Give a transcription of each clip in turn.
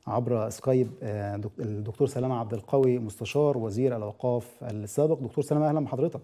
عبر سكايب الدكتور سلامه عبد القوي مستشار وزير الاوقاف السابق دكتور سلامه اهلا بحضرتك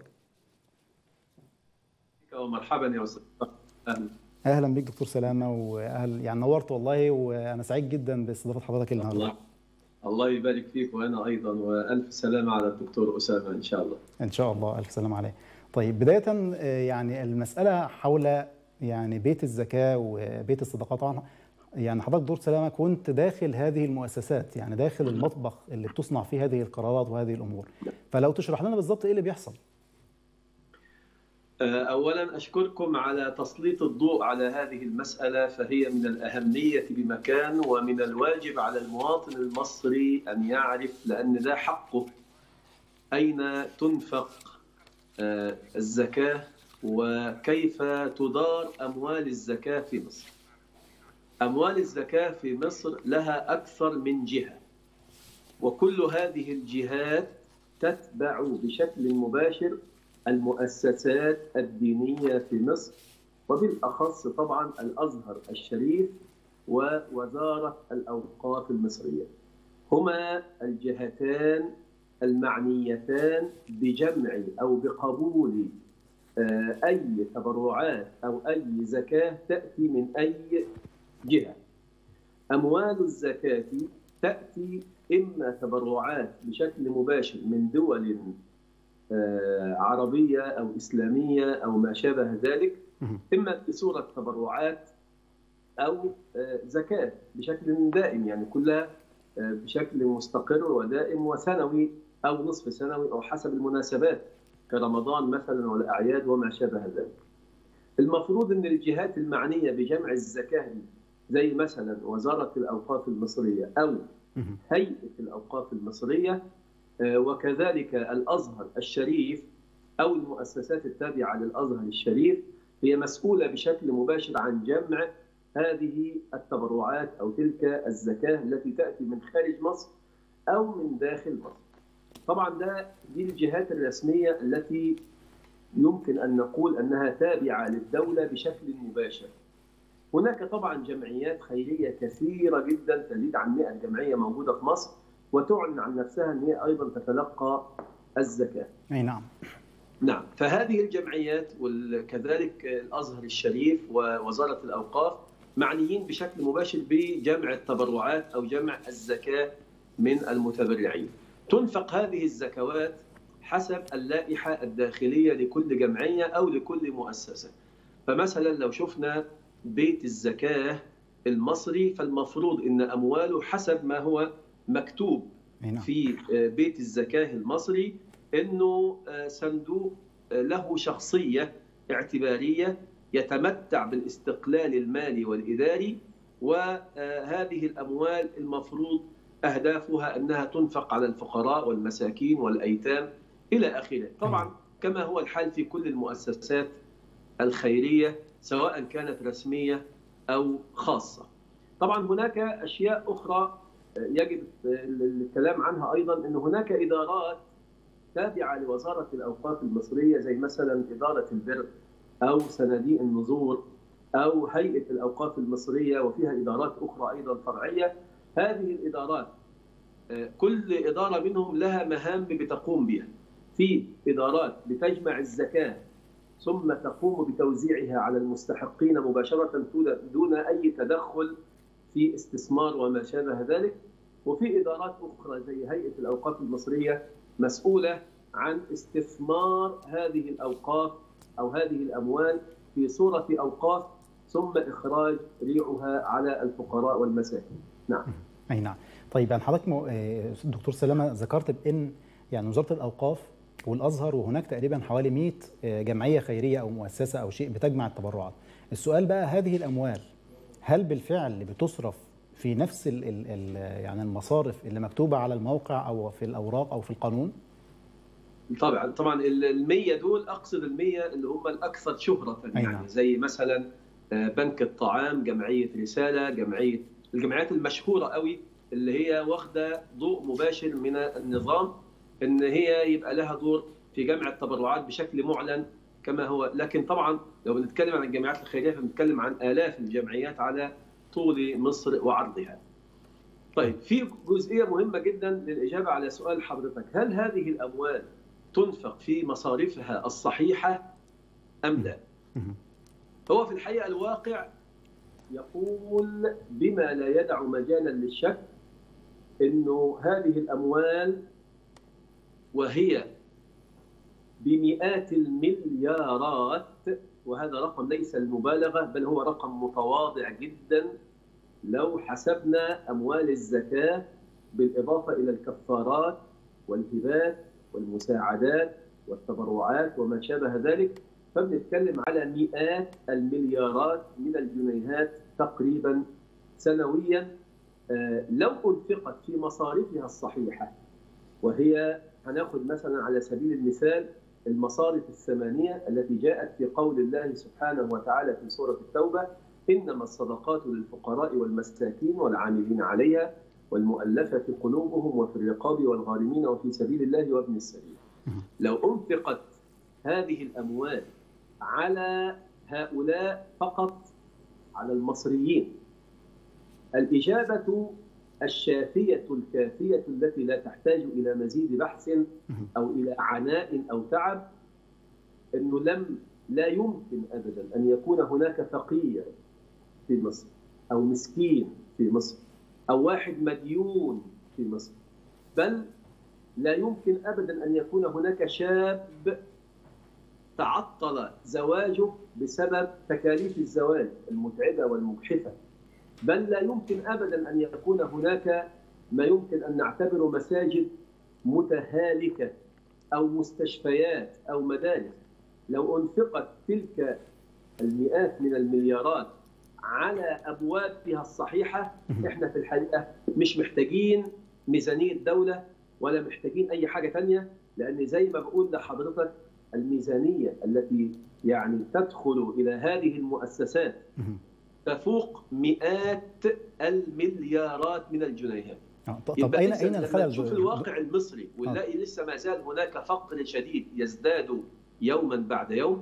ومرحبا يا استاذ اهلا اهلا بيك دكتور سلامه واهل يعني نورت والله وانا سعيد جدا باستضافه حضرتك النهارده الله الله يبارك فيك وانا ايضا والف سلامه على الدكتور اسامه ان شاء الله ان شاء الله الف سلامه عليه طيب بدايه يعني المساله حول يعني بيت الزكاه وبيت الصدقات طبعا يعني حضرتك دكتور سلامه كنت داخل هذه المؤسسات يعني داخل المطبخ اللي بتصنع فيه هذه القرارات وهذه الامور فلو تشرح لنا بالظبط ايه اللي بيحصل اولا اشكركم على تسليط الضوء على هذه المساله فهي من الاهميه بمكان ومن الواجب على المواطن المصري ان يعرف لان ده حقه اين تنفق الزكاه وكيف تدار اموال الزكاه في مصر. اموال الزكاه في مصر لها اكثر من جهه وكل هذه الجهات تتبع بشكل مباشر المؤسسات الدينيه في مصر وبالاخص طبعا الازهر الشريف ووزاره الاوقاف المصريه. هما الجهتان المعنيتان بجمع او بقبول اي تبرعات او اي زكاه تاتي من اي جهه. اموال الزكاه تاتي اما تبرعات بشكل مباشر من دول عربيه او اسلاميه او ما شابه ذلك اما بصوره تبرعات او زكاه بشكل دائم يعني كلها بشكل مستقر ودائم وسنوي او نصف سنوي او حسب المناسبات كرمضان مثلا والاعياد وما شابه ذلك. المفروض ان الجهات المعنيه بجمع الزكاه دي زي مثلا وزاره الاوقاف المصريه او هيئه الاوقاف المصريه وكذلك الازهر الشريف او المؤسسات التابعه للازهر الشريف هي مسؤوله بشكل مباشر عن جمع هذه التبرعات او تلك الزكاه التي تاتي من خارج مصر او من داخل مصر. طبعا ده دي الجهات الرسميه التي يمكن ان نقول انها تابعه للدوله بشكل مباشر. هناك طبعا جمعيات خيريه كثيره جدا تزيد عن 100 جمعيه موجوده في مصر وتعلن عن نفسها ان هي ايضا تتلقى الزكاه. اي نعم. نعم، فهذه الجمعيات وكذلك الازهر الشريف ووزاره الاوقاف معنيين بشكل مباشر بجمع التبرعات او جمع الزكاه من المتبرعين. تنفق هذه الزكوات حسب اللائحه الداخليه لكل جمعيه او لكل مؤسسه. فمثلا لو شفنا بيت الزكاه المصري فالمفروض ان امواله حسب ما هو مكتوب في بيت الزكاه المصري انه صندوق له شخصيه اعتباريه يتمتع بالاستقلال المالي والاداري وهذه الاموال المفروض اهدافها انها تنفق على الفقراء والمساكين والايتام الى اخره، طبعا كما هو الحال في كل المؤسسات الخيريه سواء كانت رسميه او خاصه. طبعا هناك اشياء اخرى يجب الكلام عنها ايضا ان هناك ادارات تابعه لوزاره الاوقاف المصريه زي مثلا اداره البر او صناديق النذور او هيئه الاوقاف المصريه وفيها ادارات اخرى ايضا فرعيه هذه الادارات كل اداره منهم لها مهام بتقوم بها في ادارات بتجمع الزكاه ثم تقوم بتوزيعها على المستحقين مباشره دون اي تدخل في استثمار وما شابه ذلك وفي ادارات اخرى زي هيئه الاوقاف المصريه مسؤوله عن استثمار هذه الاوقاف او هذه الاموال في صوره اوقاف ثم اخراج ريعها على الفقراء والمساكين. نعم. اي نعم. طيب يعني حضرتك دكتور سلامه ذكرت بان يعني وزاره الاوقاف والازهر وهناك تقريبا حوالي 100 جمعيه خيريه او مؤسسه او شيء بتجمع التبرعات. السؤال بقى هذه الاموال هل بالفعل بتصرف في نفس ال ال ال يعني المصارف اللي مكتوبه على الموقع او في الاوراق او في القانون؟ طبعا طبعا ال 100 دول اقصد ال 100 اللي هم الاكثر شهره يعني نعم. زي مثلا بنك الطعام، جمعيه رساله، جمعيه الجمعيات المشهوره قوي اللي هي واخده ضوء مباشر من النظام ان هي يبقى لها دور في جمع التبرعات بشكل معلن كما هو لكن طبعا لو بنتكلم عن الجمعيات الخيريه فبنتكلم عن الاف الجمعيات على طول مصر وعرضها. طيب في جزئيه مهمه جدا للاجابه على سؤال حضرتك هل هذه الاموال تنفق في مصاريفها الصحيحه ام لا؟ هو في الحقيقه الواقع يقول بما لا يدع مجالا للشك انه هذه الاموال وهي بمئات المليارات وهذا رقم ليس المبالغه بل هو رقم متواضع جدا لو حسبنا اموال الزكاه بالاضافه الى الكفارات والهبات والمساعدات والتبرعات وما شابه ذلك فبنتكلم على مئات المليارات من الجنيهات تقريبا سنويا لو انفقت في مصاريفها الصحيحه وهي هناخذ مثلا على سبيل المثال المصارف الثمانيه التي جاءت في قول الله سبحانه وتعالى في سوره التوبه انما الصدقات للفقراء والمساكين والعاملين عليها والمؤلفه قلوبهم وفي الرقاب والغارمين وفي سبيل الله وابن السبيل. لو انفقت هذه الاموال على هؤلاء فقط على المصريين الإجابة الشافية الكافية التي لا تحتاج إلى مزيد بحث أو إلى عناء أو تعب أنه لم لا يمكن أبدا أن يكون هناك فقير في مصر أو مسكين في مصر أو واحد مديون في مصر بل لا يمكن أبدا أن يكون هناك شاب تعطل زواجه بسبب تكاليف الزواج المتعبة والمجحفة بل لا يمكن ابدا ان يكون هناك ما يمكن ان نعتبره مساجد متهالكه او مستشفيات او مدارس لو انفقت تلك المئات من المليارات على ابوابها الصحيحه احنا في الحقيقه مش محتاجين ميزانيه دوله ولا محتاجين اي حاجه ثانيه لان زي ما بقول لحضرتك الميزانيه التي يعني تدخل الى هذه المؤسسات تفوق مئات المليارات من الجنيهات طب اين اين الخلل نشوف الواقع المصري ونلاقي لسه ما زال هناك فقر شديد يزداد يوما بعد يوم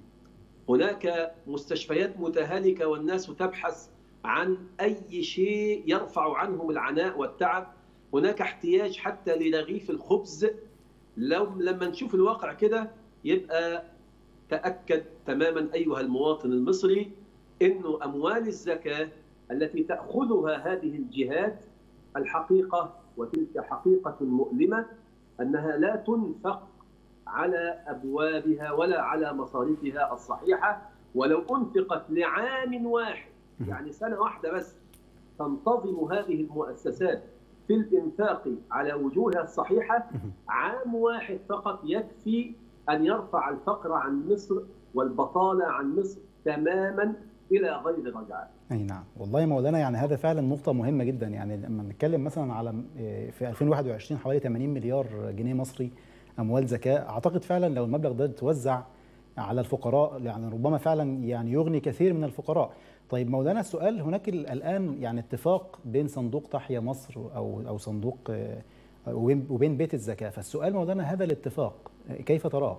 هناك مستشفيات متهالكه والناس تبحث عن اي شيء يرفع عنهم العناء والتعب هناك احتياج حتى لرغيف الخبز لو لما نشوف الواقع كده يبقى تاكد تماما ايها المواطن المصري انه اموال الزكاه التي تاخذها هذه الجهات الحقيقه وتلك حقيقه مؤلمه انها لا تنفق على ابوابها ولا على مصاريفها الصحيحه ولو انفقت لعام واحد يعني سنه واحده بس تنتظم هذه المؤسسات في الانفاق على وجوهها الصحيحه عام واحد فقط يكفي ان يرفع الفقر عن مصر والبطاله عن مصر تماما الى غير رجعه. اي نعم، والله يا مولانا يعني هذا فعلا نقطة مهمة جدا يعني لما نتكلم مثلا على في 2021 حوالي 80 مليار جنيه مصري اموال زكاة، اعتقد فعلا لو المبلغ ده توزع على الفقراء يعني ربما فعلا يعني يغني كثير من الفقراء. طيب مولانا السؤال هناك الان يعني اتفاق بين صندوق تحيا مصر او او صندوق وبين بيت الزكاة، فالسؤال مولانا هذا الاتفاق كيف تراه؟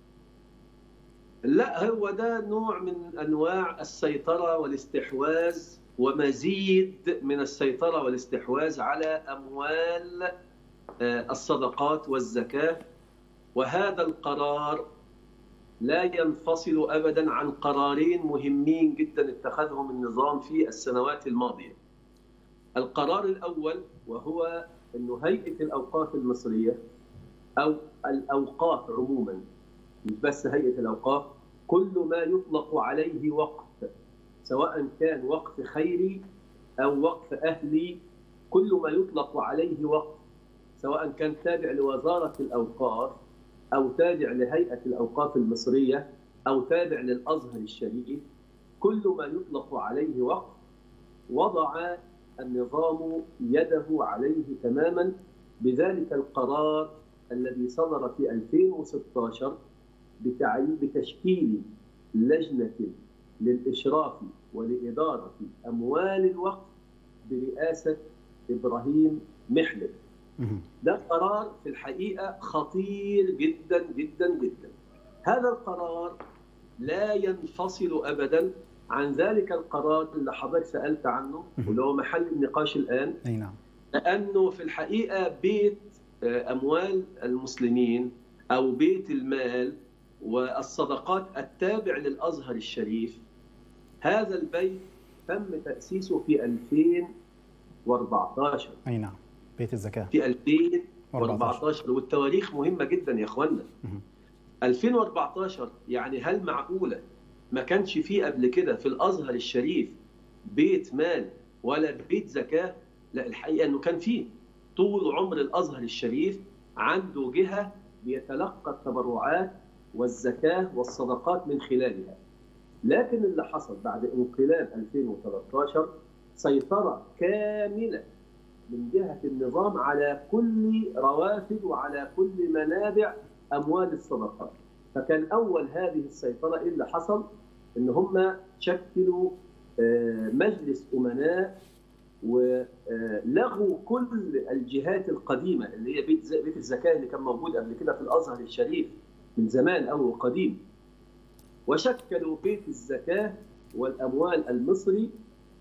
لا هو ده نوع من انواع السيطره والاستحواذ ومزيد من السيطره والاستحواذ على اموال الصدقات والزكاه وهذا القرار لا ينفصل ابدا عن قرارين مهمين جدا اتخذهم النظام في السنوات الماضيه. القرار الاول وهو انه هيئه الاوقاف المصريه او الاوقاف عموما مش بس هيئه الاوقاف كل ما يطلق عليه وقف سواء كان وقف خيري او وقف اهلي كل ما يطلق عليه وقف سواء كان تابع لوزاره الاوقاف او تابع لهيئه الاوقاف المصريه او تابع للازهر الشريف كل ما يطلق عليه وقف وضع النظام يده عليه تماما بذلك القرار الذي صدر في 2016 بتعيين بتشكيل لجنة للإشراف ولإدارة أموال الوقف برئاسة إبراهيم محلب ده قرار في الحقيقة خطير جدا جدا جدا هذا القرار لا ينفصل أبدا عن ذلك القرار اللي حضرتك سألت عنه واللي هو محل النقاش الآن أي نعم لانه في الحقيقه بيت اموال المسلمين او بيت المال والصدقات التابع للازهر الشريف هذا البيت تم تاسيسه في 2014 اي نعم بيت الزكاه في 2014 والتواريخ مهمه جدا يا اخوانا 2014 يعني هل معقوله ما كانش فيه قبل كده في الازهر الشريف بيت مال ولا بيت زكاه لا الحقيقه انه كان فيه طول عمر الازهر الشريف عنده جهه بيتلقى التبرعات والزكاه والصدقات من خلالها لكن اللي حصل بعد انقلاب 2013 سيطره كامله من جهه النظام على كل روافد وعلى كل منابع اموال الصدقات فكان اول هذه السيطره ايه اللي حصل ان هم شكلوا مجلس امناء ولغوا كل الجهات القديمه اللي هي بيت بيت الزكاه اللي كان موجود قبل كده في الازهر الشريف من زمان او قديم وشكلوا بيت الزكاه والاموال المصري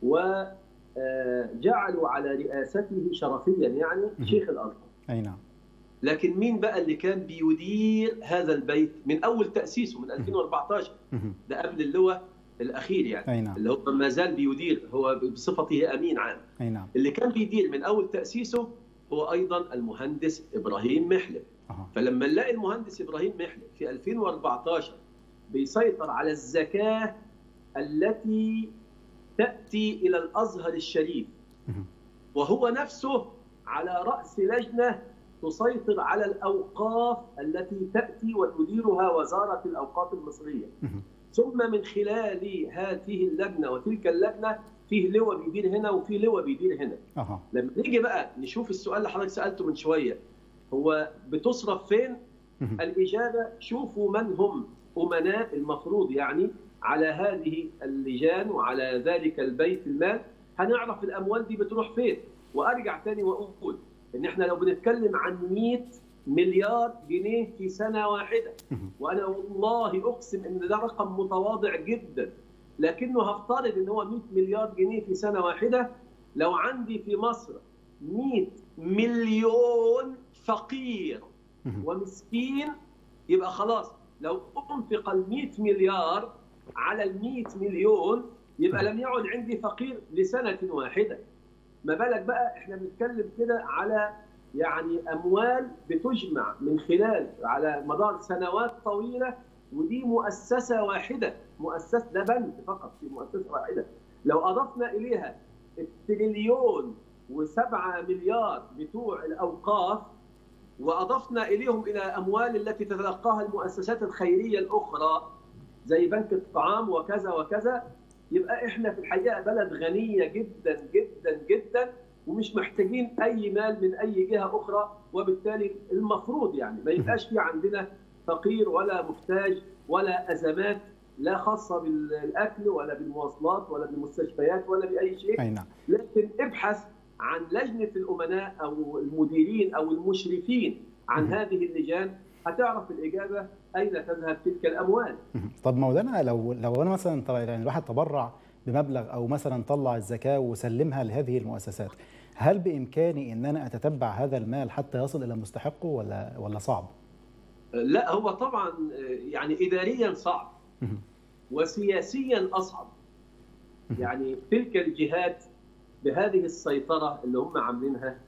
وجعلوا على رئاسته شرفيا يعني شيخ الازهر اي نعم لكن مين بقى اللي كان بيدير هذا البيت من اول تاسيسه من 2014 ده قبل اللواء الاخير يعني أي نعم. اللي هو ما زال بيدير هو بصفته امين عام اي نعم اللي كان بيدير من اول تاسيسه هو ايضا المهندس ابراهيم محلب أه. فلما نلاقي المهندس ابراهيم محلب في 2014 بيسيطر على الزكاه التي تاتي الى الازهر الشريف وهو نفسه على راس لجنه تسيطر على الاوقاف التي تاتي وتديرها وزاره الاوقاف المصريه ثم من خلال هذه اللجنه وتلك اللجنه فيه لواء بيدير هنا وفيه لواء بيدير هنا. أه. لما نيجي بقى نشوف السؤال اللي حضرتك سالته من شويه هو بتصرف فين؟ الاجابه شوفوا من هم امناء المفروض يعني على هذه اللجان وعلى ذلك البيت المال هنعرف الاموال دي بتروح فين وارجع تاني واقول ان احنا لو بنتكلم عن 100 مليار جنيه في سنه واحده وانا والله اقسم ان ده رقم متواضع جدا لكنه هفترض ان هو 100 مليار جنيه في سنه واحده لو عندي في مصر 100 مليون فقير ومسكين يبقى خلاص لو انفق ال 100 مليار على ال 100 مليون يبقى لم يعد عندي فقير لسنه واحده ما بالك بقى احنا بنتكلم كده على يعني اموال بتجمع من خلال على مدار سنوات طويله ودي مؤسسه واحده مؤسسه ده بنك فقط في مؤسسه واحده لو اضفنا اليها التريليون وسبعة مليار بتوع الاوقاف واضفنا اليهم الى اموال التي تتلقاها المؤسسات الخيريه الاخرى زي بنك الطعام وكذا وكذا يبقى احنا في الحقيقه بلد غنيه جدا جدا جدا ومش محتاجين اي مال من اي جهه اخرى وبالتالي المفروض يعني ما يبقاش في عندنا فقير ولا محتاج ولا ازمات لا خاصه بالاكل ولا بالمواصلات ولا بالمستشفيات ولا باي شيء أي نعم. لكن ابحث عن لجنه الامناء او المديرين او المشرفين عن هذه اللجان هتعرف الاجابه اين تذهب تلك الاموال. طب مولانا لو لو انا مثلا يعني الواحد تبرع بمبلغ او مثلا طلع الزكاه وسلمها لهذه المؤسسات هل بامكاني ان انا اتتبع هذا المال حتى يصل الى مستحقه ولا ولا صعب؟ لا هو طبعا يعني اداريا صعب وسياسيا اصعب. يعني تلك الجهات بهذه السيطره اللي هم عاملينها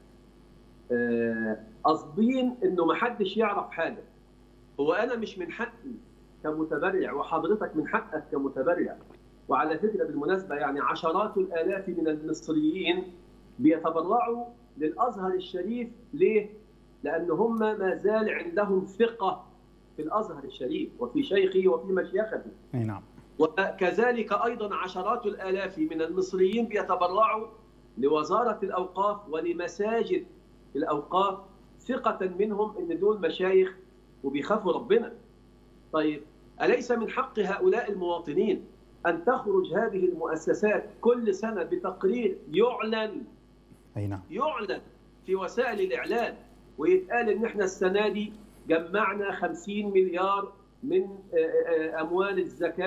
قاصدين انه ما حدش يعرف حاجه. هو انا مش من حقي كمتبرع وحضرتك من حقك كمتبرع وعلى فكره بالمناسبه يعني عشرات الالاف من المصريين بيتبرعوا للازهر الشريف ليه؟ لان هم ما زال عندهم ثقه في الازهر الشريف وفي شيخه وفي مشيخته. اي نعم. وكذلك ايضا عشرات الالاف من المصريين بيتبرعوا لوزاره الاوقاف ولمساجد الاوقاف ثقه منهم ان دول مشايخ وبيخافوا ربنا. طيب اليس من حق هؤلاء المواطنين ان تخرج هذه المؤسسات كل سنه بتقرير يعلن اي نعم يعلن في وسائل الاعلان ويتقال ان احنا السنه دي جمعنا 50 مليار من اموال الزكاه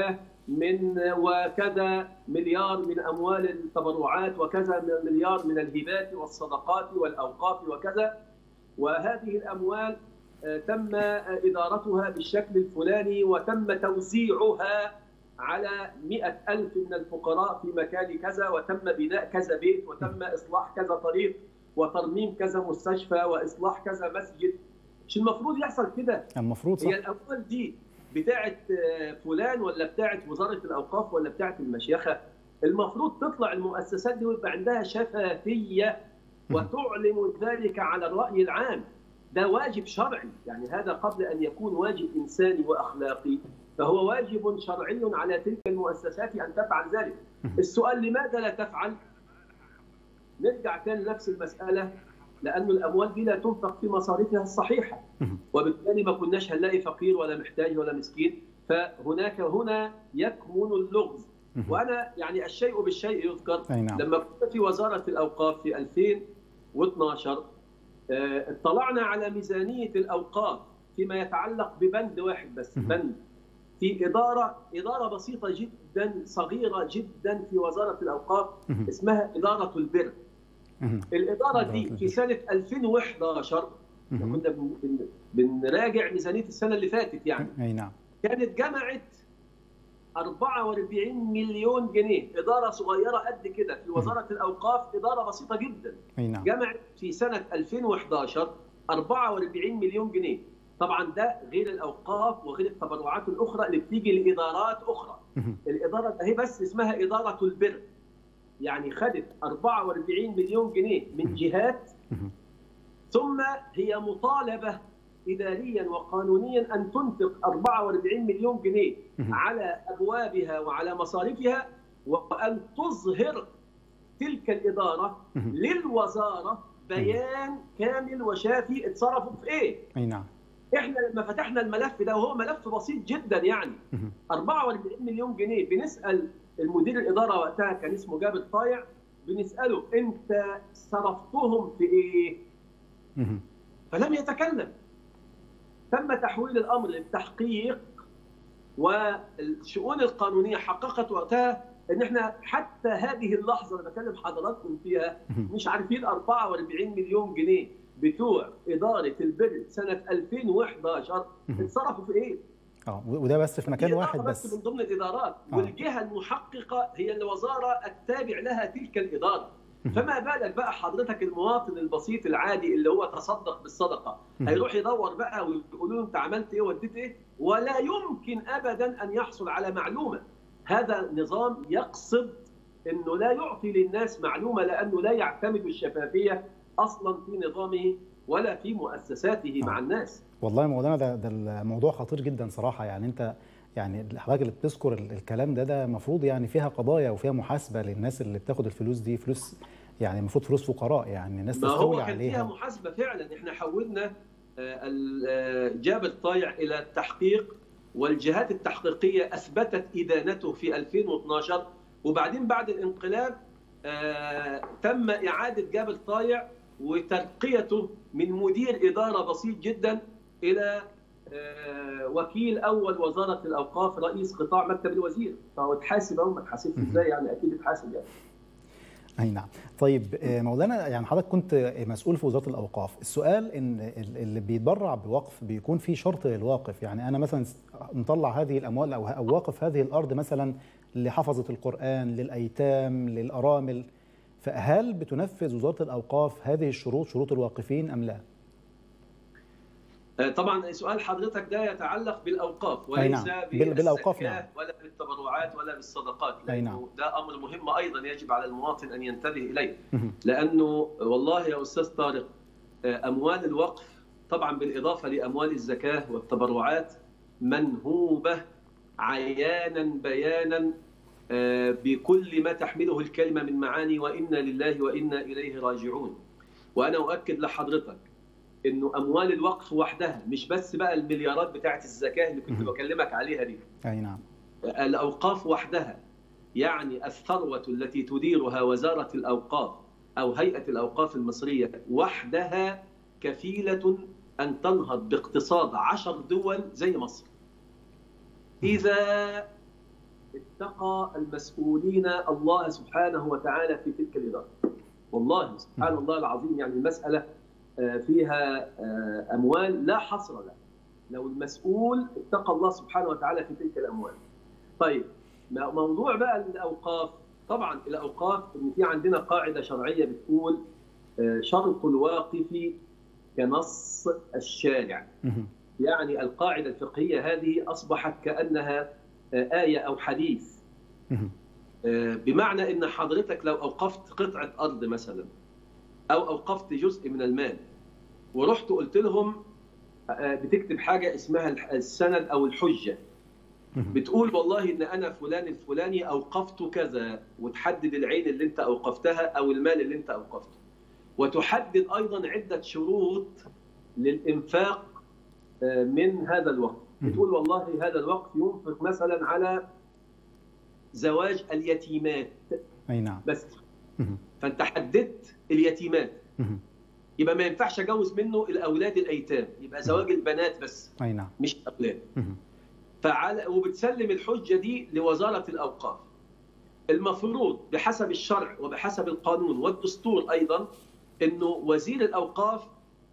من وكذا مليار من اموال التبرعات وكذا مليار من الهبات والصدقات والاوقاف وكذا وهذه الاموال تم ادارتها بالشكل الفلاني وتم توزيعها على مئة ألف من الفقراء في مكان كذا وتم بناء كذا بيت وتم إصلاح كذا طريق وترميم كذا مستشفى وإصلاح كذا مسجد مش المفروض يحصل كده المفروض صح هي الأموال دي بتاعت فلان ولا بتاعت وزارة الأوقاف ولا بتاعت المشيخة المفروض تطلع المؤسسات دي ويبقى عندها شفافية وتعلن ذلك على الرأي العام ده واجب شرعي يعني هذا قبل أن يكون واجب إنساني وأخلاقي فهو واجب شرعي على تلك المؤسسات أن تفعل ذلك السؤال لماذا لا تفعل نرجع تاني لنفس المسألة لأن الأموال دي لا تنفق في مصاريفها الصحيحة وبالتالي ما كناش هنلاقي فقير ولا محتاج ولا مسكين فهناك هنا يكمن اللغز وأنا يعني الشيء بالشيء يذكر نعم. لما كنت في وزارة الأوقاف في 2012 اطلعنا على ميزانية الأوقاف فيما يتعلق ببند واحد بس بند في إدارة إدارة بسيطة جدا صغيرة جدا في وزارة الأوقاف اسمها إدارة البر الإدارة دي في سنة 2011 كنا بنراجع ميزانية السنة اللي فاتت يعني أي نعم كانت جمعت 44 مليون جنيه إدارة صغيرة قد كده في وزارة الأوقاف إدارة بسيطة جدا أي نعم جمعت في سنة 2011 44 مليون جنيه طبعا ده غير الاوقاف وغير التبرعات الاخرى اللي بتيجي لادارات اخرى الاداره ده هي بس اسمها اداره البر يعني خدت 44 مليون جنيه من جهات ثم هي مطالبه اداريا وقانونيا ان تنفق 44 مليون جنيه على ابوابها وعلى مصاريفها وان تظهر تلك الاداره للوزاره بيان كامل وشافي اتصرفوا في ايه؟ اي نعم احنا لما فتحنا الملف ده وهو ملف بسيط جدا يعني 44 مليون جنيه بنسال المدير الاداره وقتها كان اسمه جابر طايع بنساله انت صرفتهم في ايه؟ فلم يتكلم تم تحويل الامر للتحقيق والشؤون القانونيه حققت وقتها ان احنا حتى هذه اللحظه اللي بكلم حضراتكم فيها مش عارفين 44 مليون جنيه بتوع اداره البر سنه 2011 اتصرفوا في ايه؟ اه وده بس في مكان واحد بس, بس من ضمن الادارات آه. والجهه المحققه هي الوزاره التابع لها تلك الاداره فما بالك بقى حضرتك المواطن البسيط العادي اللي هو تصدق بالصدقه هيروح يدور بقى ويقولوا له انت عملت ايه وديت ايه ولا يمكن ابدا ان يحصل على معلومه هذا نظام يقصد انه لا يعطي للناس معلومه لانه لا يعتمد الشفافيه اصلا في نظامه ولا في مؤسساته مع الناس. والله مولانا ده ده الموضوع خطير جدا صراحه يعني انت يعني حضرتك اللي بتذكر الكلام ده ده المفروض يعني فيها قضايا وفيها محاسبه للناس اللي بتاخد الفلوس دي فلوس يعني المفروض فلوس فقراء يعني الناس تستولي عليها. ما هو فيها محاسبه فعلا احنا حولنا جابر طايع الى التحقيق والجهات التحقيقيه اثبتت ادانته في 2012 وبعدين بعد الانقلاب تم اعاده جابر طايع وترقيته من مدير اداره بسيط جدا الى وكيل اول وزاره الاوقاف رئيس قطاع مكتب الوزير فهو اتحاسب او ما اتحاسبش ازاي يعني اكيد اتحاسب يعني اي نعم طيب مولانا يعني حضرتك كنت مسؤول في وزاره الاوقاف السؤال ان اللي بيتبرع بوقف بيكون في شرط للواقف يعني انا مثلا مطلع هذه الاموال او واقف هذه الارض مثلا لحفظه القران للايتام للارامل فهل بتنفذ وزاره الاوقاف هذه الشروط شروط الواقفين ام لا؟ طبعا سؤال حضرتك ده يتعلق بالاوقاف وليس نعم. بالاوقاف نعم. ولا بالتبرعات ولا بالصدقات لانه نعم. ده امر مهم ايضا يجب على المواطن ان ينتبه اليه لانه والله يا استاذ طارق اموال الوقف طبعا بالاضافه لاموال الزكاه والتبرعات منهوبه عيانا بيانا بكل ما تحمله الكلمه من معاني وانا لله وانا اليه راجعون وانا اؤكد لحضرتك انه اموال الوقف وحدها مش بس بقى المليارات بتاعه الزكاه اللي كنت بكلمك عليها دي اي نعم الاوقاف وحدها يعني الثروه التي تديرها وزاره الاوقاف او هيئه الاوقاف المصريه وحدها كفيله ان تنهض باقتصاد عشر دول زي مصر اذا اتقى المسؤولين الله سبحانه وتعالى في تلك الإدارة والله سبحان الله العظيم يعني المسألة فيها أموال لا حصر لها لو المسؤول اتقى الله سبحانه وتعالى في تلك الأموال طيب موضوع بقى الأوقاف طبعا الأوقاف إن في عندنا قاعدة شرعية بتقول شرط الواقف كنص الشارع يعني القاعدة الفقهية هذه أصبحت كأنها آية أو حديث بمعنى أن حضرتك لو أوقفت قطعة أرض مثلا أو أوقفت جزء من المال ورحت قلت لهم بتكتب حاجة اسمها السند أو الحجة بتقول والله ان انا فلان الفلاني اوقفت كذا وتحدد العين اللي انت اوقفتها او المال اللي انت اوقفته وتحدد ايضا عده شروط للانفاق من هذا الوقت بتقول والله هذا الوقت ينفق مثلا على زواج اليتيمات اي نعم بس فانت حددت اليتيمات يبقى ما ينفعش اجوز منه الاولاد الايتام يبقى زواج البنات بس اي نعم مش الاولاد فعلى وبتسلم الحجه دي لوزاره الاوقاف المفروض بحسب الشرع وبحسب القانون والدستور ايضا انه وزير الاوقاف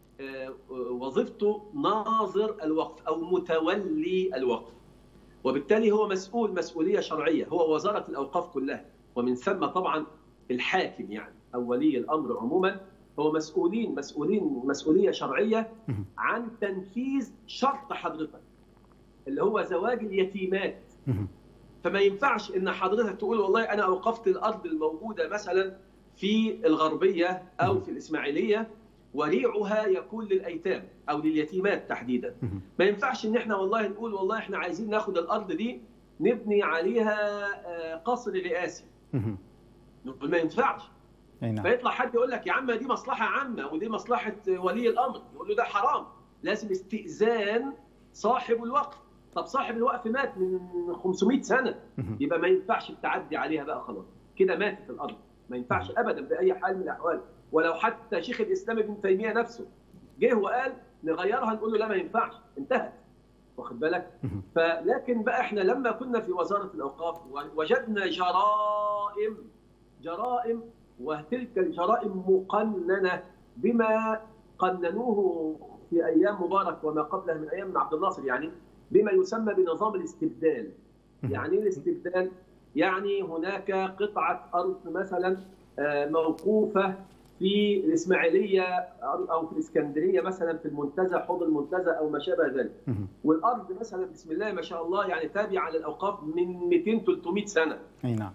وظيفته ناظر الوقف او متولي الوقف وبالتالي هو مسؤول مسؤوليه شرعيه هو وزاره الاوقاف كلها ومن ثم طبعا الحاكم يعني او ولي الامر عموما هو مسؤولين مسؤولين مسؤوليه شرعيه عن تنفيذ شرط حضرتك اللي هو زواج اليتيمات فما ينفعش ان حضرتك تقول والله انا اوقفت الارض الموجوده مثلا في الغربيه او في الاسماعيليه وريعها يكون للايتام او لليتيمات تحديدا ما ينفعش ان احنا والله نقول والله احنا عايزين ناخد الارض دي نبني عليها قصر رئاسي نقول ما ينفعش نعم. فيطلع حد يقول لك يا عم دي مصلحه عامه ودي مصلحه ولي الامر يقول له ده حرام لازم استئذان صاحب الوقف طب صاحب الوقف مات من 500 سنه يبقى ما ينفعش التعدي عليها بقى خلاص كده ماتت الارض ما ينفعش ابدا باي حال من الاحوال ولو حتى شيخ الاسلام ابن تيميه نفسه جه وقال نغيرها نقول له لا ما ينفعش انتهت واخد بالك فلكن بقى احنا لما كنا في وزاره الاوقاف وجدنا جرائم جرائم وتلك الجرائم مقننه بما قننوه في ايام مبارك وما قبله من ايام عبد الناصر يعني بما يسمى بنظام الاستبدال يعني ايه الاستبدال يعني هناك قطعه ارض مثلا موقوفه في الاسماعيليه او في الاسكندريه مثلا في المنتزه حوض المنتزه او ما شابه ذلك والارض مثلا بسم الله ما شاء الله يعني تابعه للاوقاف من 200 300 سنه اي نعم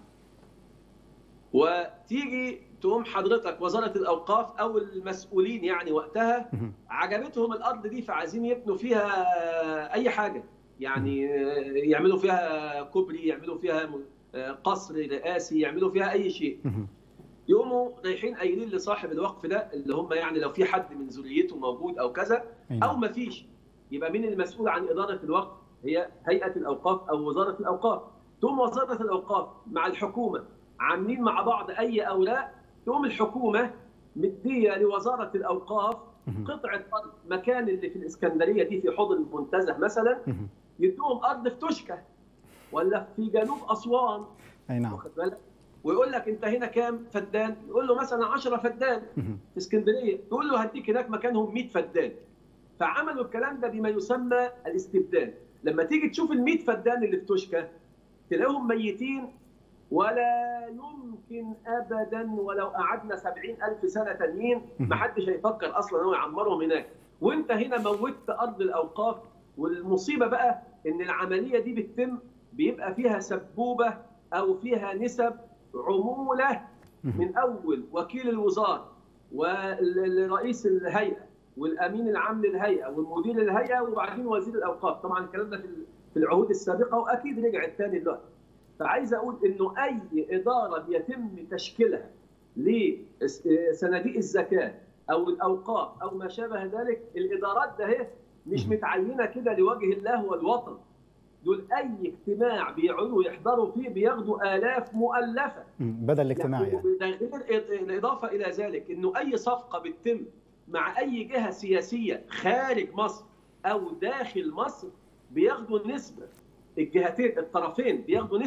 وتيجي تقوم حضرتك وزاره الاوقاف او المسؤولين يعني وقتها عجبتهم الارض دي فعايزين يبنوا فيها اي حاجه يعني يعملوا فيها كوبري يعملوا فيها قصر رئاسي يعملوا فيها اي شيء يقوموا رايحين قايلين لصاحب الوقف ده اللي هم يعني لو في حد من ذريته موجود او كذا او ما فيش يبقى مين المسؤول عن اداره الوقف هي هيئه الاوقاف او وزاره الاوقاف تقوم وزاره الاوقاف مع الحكومه عاملين مع بعض اي اوراق تقوم الحكومه مديه لوزاره الاوقاف قطعه ارض مكان اللي في الاسكندريه دي في حوض المنتزه مثلا يدوهم ارض في توشكا ولا في جنوب اسوان اي نعم واخد بالك ويقول لك انت هنا كام فدان يقول له مثلا 10 فدان في اسكندريه يقول له هديك هناك مكانهم 100 فدان فعملوا الكلام ده بما يسمى الاستبدال لما تيجي تشوف ال 100 فدان اللي في توشكا تلاقيهم ميتين ولا يمكن ابدا ولو قعدنا 70000 سنه تانيين ما حدش هيفكر اصلا هو يعمرهم هناك وانت هنا موتت ارض الاوقاف والمصيبه بقى ان العمليه دي بتتم بيبقى فيها سبوبه او فيها نسب عموله من اول وكيل الوزاره ورئيس الهيئه والامين العام للهيئه والمدير الهيئه وبعدين وزير الأوقاف طبعا الكلام ده في العهود السابقه واكيد رجعت تاني دلوقتي فعايز اقول انه اي اداره بيتم تشكيلها لصناديق الزكاه او الاوقاف او ما شابه ذلك الادارات ده هي مش متعينه كده لوجه الله والوطن دول اي اجتماع بيقعدوا يحضروا فيه بياخدوا الاف مؤلفه بدل الاجتماع يعني ده غير الاضافه الى ذلك انه اي صفقه بتتم مع اي جهه سياسيه خارج مصر او داخل مصر بياخدوا نسبه الجهتين الطرفين بياخدوا نسب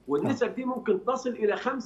والنسب دي ممكن تصل الى 25%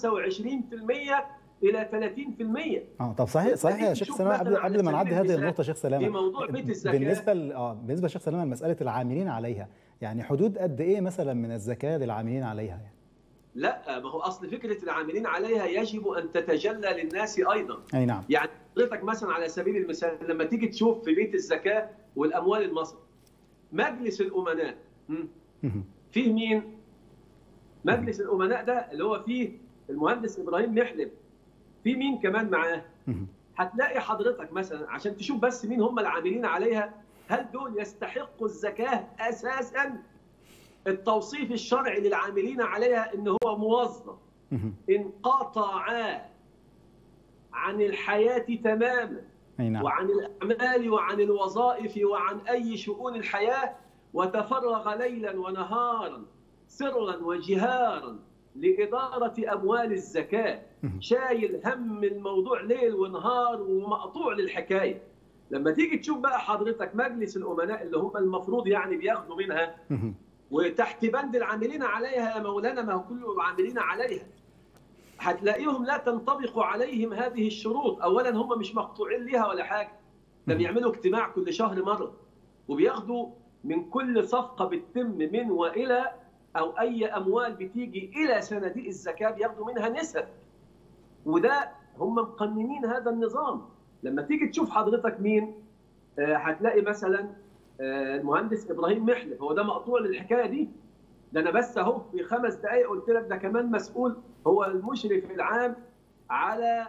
الى 30% اه طب صحيح صحيح يا شيخ سلامه قبل قبل ما نعدي هذه النقطه شيخ سلامه في موضوع بيت الزكاه بالنسبه ل... اه بالنسبه لشيخ سلامه لمساله العاملين عليها يعني حدود قد ايه مثلا من الزكاه للعاملين عليها يعني لا ما هو اصل فكره العاملين عليها يجب ان تتجلى للناس ايضا اي نعم يعني حضرتك مثلا على سبيل المثال لما تيجي تشوف في بيت الزكاه والاموال المصري مجلس الامناء فيه مين؟ مجلس الامناء ده اللي هو فيه المهندس ابراهيم محلب في مين كمان معاه؟ هتلاقي حضرتك مثلا عشان تشوف بس مين هم العاملين عليها هل دول يستحقوا الزكاه اساسا؟ التوصيف الشرعي للعاملين عليها ان هو موظف انقطع عن الحياه تماما نعم. وعن الاعمال وعن الوظائف وعن اي شؤون الحياه وتفرغ ليلا ونهارا سرا وجهارا لإدارة أموال الزكاة شايل هم الموضوع ليل ونهار ومقطوع للحكاية لما تيجي تشوف بقى حضرتك مجلس الأمناء اللي هم المفروض يعني بياخدوا منها وتحت بند العاملين عليها يا مولانا ما هو كله عاملين عليها هتلاقيهم لا تنطبق عليهم هذه الشروط أولا هم مش مقطوعين ليها ولا حاجة ده بيعملوا اجتماع كل شهر مرة وبياخدوا من كل صفقة بتتم من وإلى او اي اموال بتيجي الى صناديق الزكاه بياخدوا منها نسب وده هم مقننين هذا النظام لما تيجي تشوف حضرتك مين آه هتلاقي مثلا آه المهندس ابراهيم محلف هو ده مقطوع للحكايه دي ده انا بس اهو في خمس دقائق قلت لك ده كمان مسؤول هو المشرف العام على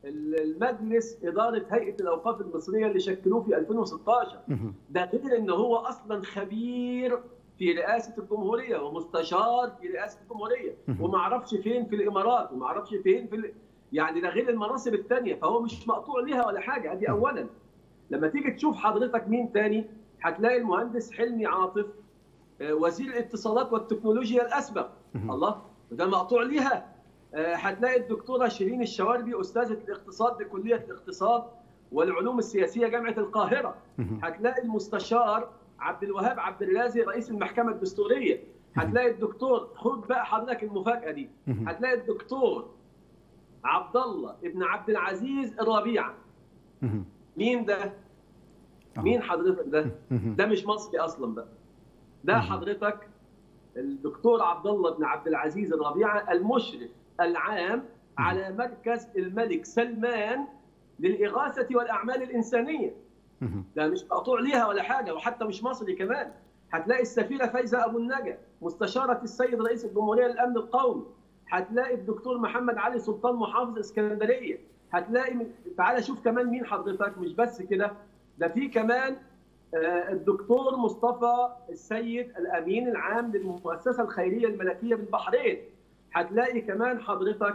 المجلس اداره هيئه الاوقاف المصريه اللي شكلوه في 2016 ده غير ان هو اصلا خبير في رئاسه الجمهوريه ومستشار في رئاسه الجمهوريه وما اعرفش فين في الامارات وما اعرفش فين في ال... يعني ده غير المناصب الثانيه فهو مش مقطوع ليها ولا حاجه ادي اولا لما تيجي تشوف حضرتك مين تاني هتلاقي المهندس حلمي عاطف وزير الاتصالات والتكنولوجيا الاسبق الله ده مقطوع ليها هتلاقي الدكتوره شيرين الشواربي استاذه الاقتصاد بكليه الاقتصاد والعلوم السياسيه جامعه القاهره هتلاقي المستشار عبد الوهاب عبد الرازق رئيس المحكمه الدستوريه هتلاقي الدكتور خد بقى حضرتك المفاجاه دي هتلاقي الدكتور عبد الله ابن عبد العزيز الربيعه مين ده مين حضرتك ده ده مش مصري اصلا بقى ده حضرتك الدكتور عبد الله بن عبد العزيز الربيعه المشرف العام على مركز الملك سلمان للاغاثه والاعمال الانسانيه ده مش مقطوع ليها ولا حاجه وحتى مش مصري كمان هتلاقي السفيره فايزه ابو النجا مستشاره السيد رئيس الجمهوريه للامن القومي هتلاقي الدكتور محمد علي سلطان محافظ اسكندريه هتلاقي من... تعالى شوف كمان مين حضرتك مش بس كده ده في كمان الدكتور مصطفى السيد الامين العام للمؤسسه الخيريه الملكيه بالبحرين هتلاقي كمان حضرتك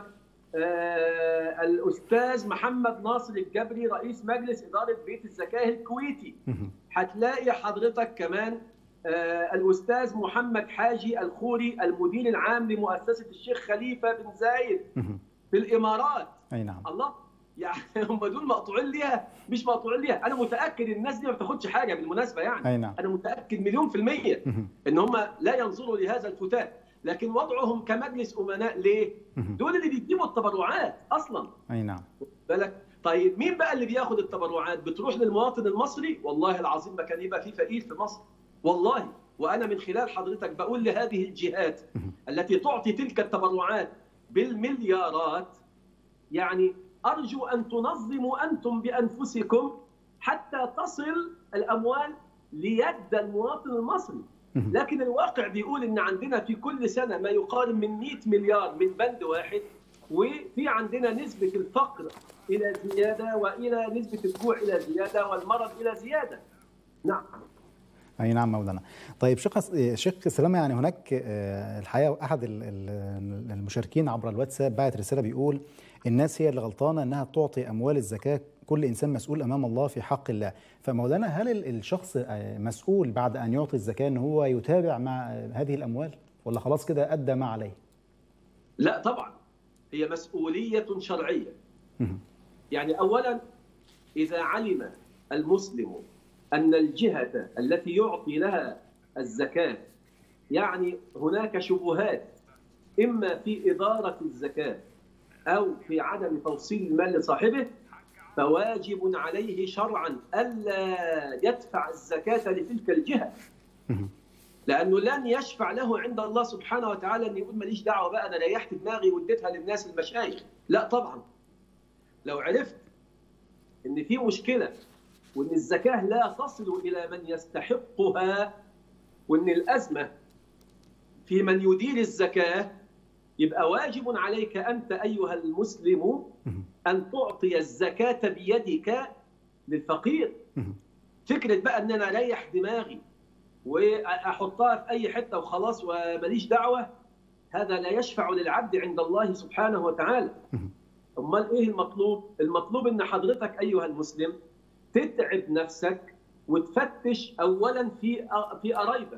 آه الاستاذ محمد ناصر الجبري رئيس مجلس اداره بيت الزكاه الكويتي هتلاقي حضرتك كمان آه الاستاذ محمد حاجي الخوري المدير العام لمؤسسه الشيخ خليفه بن زايد في الامارات اي نعم الله يعني هم دول مقطوعين ليها مش مقطوعين ليها انا متاكد الناس دي ما بتاخدش حاجه بالمناسبه يعني أي نعم. انا متاكد مليون في الميه ان هم لا ينظروا لهذا الفتات لكن وضعهم كمجلس امناء ليه؟ دول اللي بيجيبوا التبرعات اصلا اي نعم بالك طيب مين بقى اللي بياخد التبرعات؟ بتروح للمواطن المصري والله العظيم ما كان يبقى في فقير في مصر والله وانا من خلال حضرتك بقول لهذه الجهات التي تعطي تلك التبرعات بالمليارات يعني ارجو ان تنظموا انتم بانفسكم حتى تصل الاموال ليد المواطن المصري لكن الواقع بيقول ان عندنا في كل سنه ما يقارب من 100 مليار من بند واحد وفي عندنا نسبه الفقر الى زياده والى نسبه الجوع الى زياده والمرض الى زياده. نعم. اي نعم مولانا. طيب شيخ شيخ سلامه يعني هناك الحقيقه احد المشاركين عبر الواتساب بعت رساله بيقول الناس هي اللي غلطانه انها تعطي اموال الزكاه كل انسان مسؤول امام الله في حق الله فمولانا هل الشخص مسؤول بعد ان يعطي الزكاه ان هو يتابع مع هذه الاموال ولا خلاص كده ادى ما عليه لا طبعا هي مسؤوليه شرعيه يعني اولا اذا علم المسلم ان الجهه التي يعطي لها الزكاه يعني هناك شبهات اما في اداره الزكاه او في عدم توصيل المال لصاحبه فواجب عليه شرعا الا يدفع الزكاه لتلك الجهه لانه لن يشفع له عند الله سبحانه وتعالى ان يقول ماليش دعوه بقى انا ريحت دماغي واديتها للناس المشايخ لا طبعا لو عرفت ان في مشكله وان الزكاه لا تصل الى من يستحقها وان الازمه في من يدير الزكاه يبقى واجب عليك انت ايها المسلم ان تعطي الزكاه بيدك للفقير فكره بقى ان انا اريح دماغي واحطها في اي حته وخلاص وماليش دعوه هذا لا يشفع للعبد عند الله سبحانه وتعالى امال ايه المطلوب المطلوب ان حضرتك ايها المسلم تتعب نفسك وتفتش اولا في في قرايبك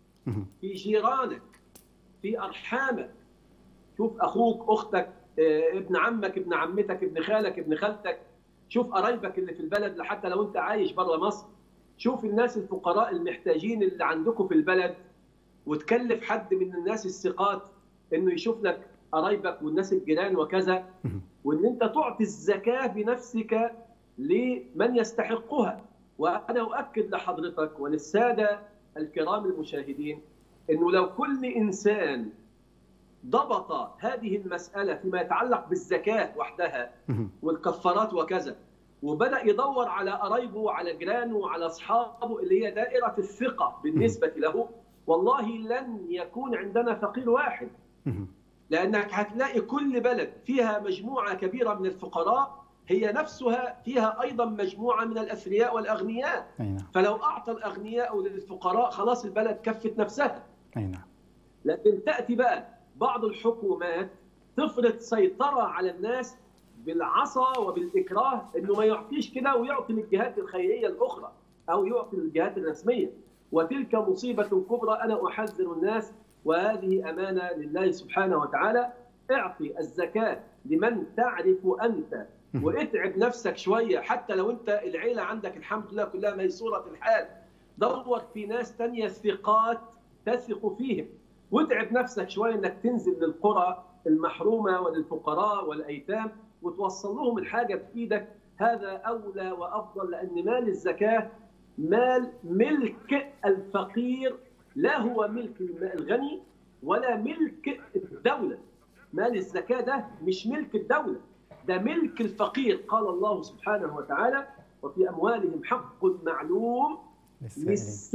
في جيرانك في ارحامك شوف اخوك اختك ابن عمك ابن عمتك ابن خالك ابن خالتك شوف قرايبك اللي في البلد حتى لو انت عايش بره مصر شوف الناس الفقراء المحتاجين اللي عندكم في البلد وتكلف حد من الناس الثقات انه يشوف لك قرايبك والناس الجيران وكذا وان انت تعطي الزكاه بنفسك لمن يستحقها وانا اؤكد لحضرتك وللساده الكرام المشاهدين انه لو كل انسان ضبط هذه المساله فيما يتعلق بالزكاه وحدها والكفارات وكذا وبدا يدور على قرايبه وعلى جيرانه وعلى اصحابه اللي هي دائره الثقه بالنسبه له والله لن يكون عندنا فقير واحد لانك هتلاقي كل بلد فيها مجموعه كبيره من الفقراء هي نفسها فيها ايضا مجموعه من الاثرياء والاغنياء أي نعم فلو اعطى الاغنياء للفقراء خلاص البلد كفت نفسها أي نعم لكن تاتي بقى بعض الحكومات تفرض سيطره على الناس بالعصا وبالاكراه انه ما يعطيش كده ويعطي للجهات الخيريه الاخرى او يعطي للجهات الرسميه وتلك مصيبه كبرى انا احذر الناس وهذه امانه لله سبحانه وتعالى اعطي الزكاه لمن تعرف انت واتعب نفسك شويه حتى لو انت العيله عندك الحمد لله كلها ميسوره الحال دور في ناس تانية ثقات تثق فيهم واتعب نفسك شويه انك تنزل للقرى المحرومه وللفقراء والايتام وتوصل لهم الحاجه بايدك هذا اولى وافضل لان مال الزكاه مال ملك الفقير لا هو ملك الغني ولا ملك الدوله مال الزكاه ده مش ملك الدوله ده ملك الفقير قال الله سبحانه وتعالى وفي اموالهم حق معلوم للسائلين.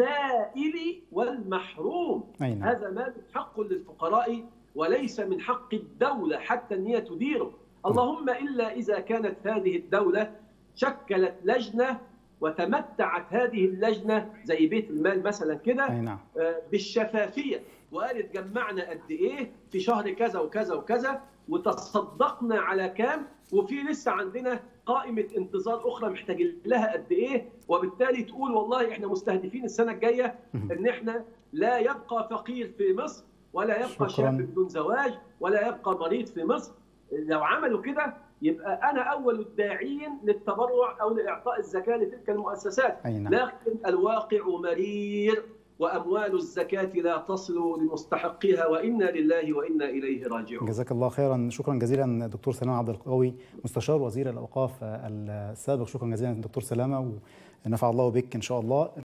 للسائل والمحروم أي نعم. هذا مال حق للفقراء وليس من حق الدولة حتى أن هي تديره اللهم إلا إذا كانت هذه الدولة شكلت لجنة وتمتعت هذه اللجنة زي بيت المال مثلا كده أي نعم آه، بالشفافية وقالت جمعنا قد إيه في شهر كذا وكذا وكذا وتصدقنا على كام وفي لسه عندنا قائمة انتظار أخرى محتاجين لها قد إيه وبالتالي تقول والله إحنا مستهدفين السنة الجاية إن إحنا لا يبقى فقير في مصر ولا يبقى شكراً. شاب بدون زواج ولا يبقى مريض في مصر لو عملوا كده يبقى أنا أول الداعين للتبرع أو لإعطاء الزكاة لتلك المؤسسات أي نعم لكن الواقع مرير وأموال الزكاة لا تصل لمستحقها وإنا لله وإنا إليه راجعون جزاك الله خيرا شكرا جزيلا دكتور سلامه عبد القوي مستشار وزير الاوقاف السابق شكرا جزيلا دكتور سلامه ونفع الله بك ان شاء الله